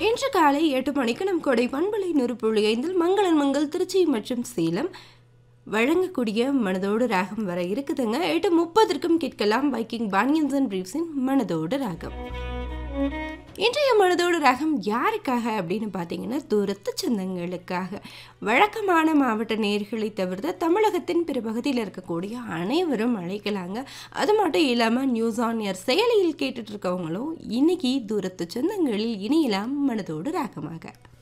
இன்று காலை எட்டு மணிக்கு நம் கொடை பண்பலை நூறு புள்ளி ஐந்தில் மங்களன் மங்கள் திருச்சி மற்றும் சேலம் வழங்கக்கூடிய மனதோடு ராகம் வர இருக்குதுங்க எட்டு முப்பதற்கும் கேட்கலாம் பைக்கிங் பானியன்ஸ் அண்ட் பிரீவ்ஸின் மனதோடு ராகம் இன்றைய மனதோடு ராகம் யாருக்காக அப்படின்னு பார்த்தீங்கன்னா தூரத்து சொந்தங்களுக்காக வழக்கமான மாவட்ட நேர்களை தவிர்த்து தமிழகத்தின் பிற பகுதியில் இருக்கக்கூடிய அனைவரும் அழைக்கலாங்க அது மட்டும் இல்லாமல் நியூஸ் ஆன் ஏர் செயலியில் கேட்டுட்டு இருக்கவங்களும் இன்னைக்கு தூரத்து சொந்தங்களில் இணையலாம் மனதோடு ராகமாக